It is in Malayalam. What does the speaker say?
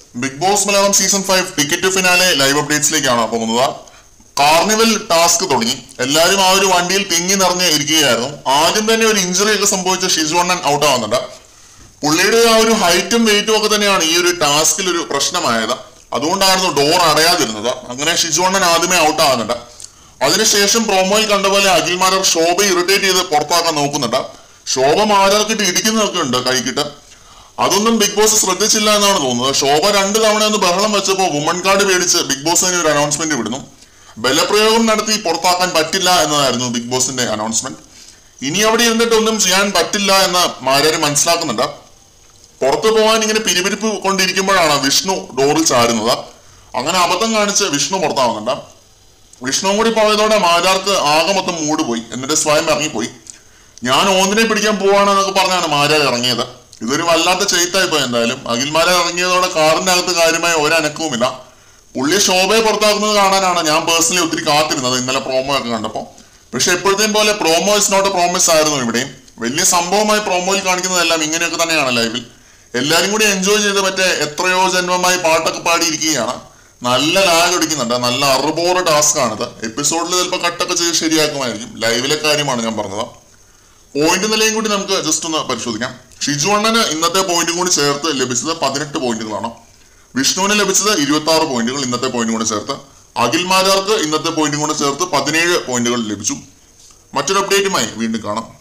big Boss Malayalam season five ticket finale live അപ്ഡേറ്റ്സിലേക്കാണ് പോകുന്നത് കാർണിവൽ ടാസ്ക് തുടങ്ങി എല്ലാവരും ആ ഒരു വണ്ടിയിൽ തിങ്ങി നിറഞ്ഞ് ഇരിക്കുകയായിരുന്നു ആദ്യം തന്നെ ഒരു ഇഞ്ചുറി ഒക്കെ സംഭവിച്ച ഷിജുവണ്ണൻ ഔട്ട് ആവുന്നുണ്ട് പുള്ളിയുടെ ആ ഒരു ഹൈറ്റും വെയിറ്റും ഒക്കെ തന്നെയാണ് ഈ ഒരു ടാസ്കിൽ ഒരു പ്രശ്നമായത് അതുകൊണ്ടായിരുന്നു ഡോർ അടയാതിരുന്നത് അങ്ങനെ ഷിജുവണ്ണൻ ആദ്യമേ ഔട്ട് ആകുന്നുണ്ട് അതിനുശേഷം പ്രോമോയിൽ കണ്ട പോലെ അഖിൽമാരർ ശോഭ ഇറിറ്റേറ്റ് ചെയ്ത് പുറത്താക്കാൻ നോക്കുന്നുണ്ട് ശോഭ മാരാർക്കിട്ട് ഇടിക്കുന്നതൊക്കെ ഉണ്ട് കൈക്കിട്ട് അതൊന്നും ബിഗ് ബോസ് ശ്രദ്ധിച്ചില്ല എന്നാണ് തോന്നുന്നത് ശോഭ രണ്ട് തവണ ഒന്ന് ബഹളം വെച്ചപ്പോൾ വുമൺ കാർഡ് മേടിച്ച് ബിഗ് ബോസ് തന്നെ ഒരു അനൗൺസ്മെന്റ് വിടുന്നു ബലപ്രയോഗം നടത്തി പുറത്താക്കാൻ പറ്റില്ല എന്നതായിരുന്നു ബിഗ് ബോസിന്റെ അനൗൺസ്മെന്റ് ഇനി അവിടെ ഇരുന്നിട്ട് ഒന്നും ചെയ്യാൻ പറ്റില്ല എന്ന് മാരാര് മനസ്സിലാക്കുന്നുണ്ട് പുറത്തു പോകാൻ ഇങ്ങനെ പിരിപിരിപ്പ് കൊണ്ടിരിക്കുമ്പോഴാണ് വിഷ്ണു ഡോറിൽ ചാരുന്നത് അങ്ങനെ അബദ്ധം കാണിച്ച് വിഷ്ണു പുറത്താവുന്നുണ്ട് വിഷ്ണുവും കൂടി പോയതോടെ മാരാർക്ക് ആകെ മൊത്തം മൂട് പോയി എന്നിട്ട് സ്വയം ഇറങ്ങിപ്പോയി ഞാൻ ഓന്തിനെ പിടിക്കാൻ പോവാണെന്നൊക്കെ പറഞ്ഞാണ് മാരാർ ഇറങ്ങിയത് ഇതൊരു വല്ലാത്ത ചെയ്ത്തായി പോയി എന്തായാലും അഖിൽമാരെ ഇറങ്ങിയതോടെ കാറിന്റെ അകത്ത് കാര്യമായ ഒരനക്കവുമില്ല പുള്ളി ശോഭയെ പുറത്താക്കുന്നത് കാണാനാണ് ഞാൻ പേഴ്സണലി ഒത്തിരി കാത്തിരുന്നത് ഇന്നലെ പ്രോമോ ഒക്കെ കണ്ടപ്പോൾ പക്ഷെ എപ്പോഴത്തെയും പോലെ promo is not a promise ആയിരുന്നു ഇവിടെയും വലിയ സംഭവമായി പ്രോമോയിൽ കാണിക്കുന്നതെല്ലാം ഇങ്ങനെയൊക്കെ തന്നെയാണ് ലൈവിൽ എല്ലാരും കൂടി എൻജോയ് ചെയ്ത് മറ്റേ എത്രയോ ജന്മമായി പാട്ടൊക്കെ പാടിയിരിക്കുകയാണ് നല്ല ലാഗ് അടിക്കുന്നുണ്ട് നല്ല അറുപോറ് ടാസ്ക് ആണിത് എപ്പിസോഡിൽ ചിലപ്പോൾ കട്ടൊക്കെ ചെയ്ത് ശരിയാക്കുമായിരിക്കും ലൈവിലെ കാര്യമാണ് ഞാൻ പറഞ്ഞത് പോയിന്റ് നിലയും കൂടി നമുക്ക് ജസ്റ്റ് ഒന്ന് പരിശോധിക്കാം ഷിജു അണ്ണന് ഇന്നത്തെ പോയിന്റും കൂടി ചേർത്ത് ലഭിച്ചത് പതിനെട്ട് പോയിന്റുകളാണ് വിഷ്ണുവിന് ലഭിച്ചത് ഇരുപത്തി ആറ് പോയിന്റുകൾ ഇന്നത്തെ പോയിന്റും കൂടെ ചേർത്ത് അഖിൽ മാരാർക്ക് ഇന്നത്തെ പോയിന്റും കൂടെ ചേർത്ത് പതിനേഴ് പോയിന്റുകൾ ലഭിച്ചു മറ്റൊരു അപ്ഡേറ്റുമായി വീണ്ടും കാണാം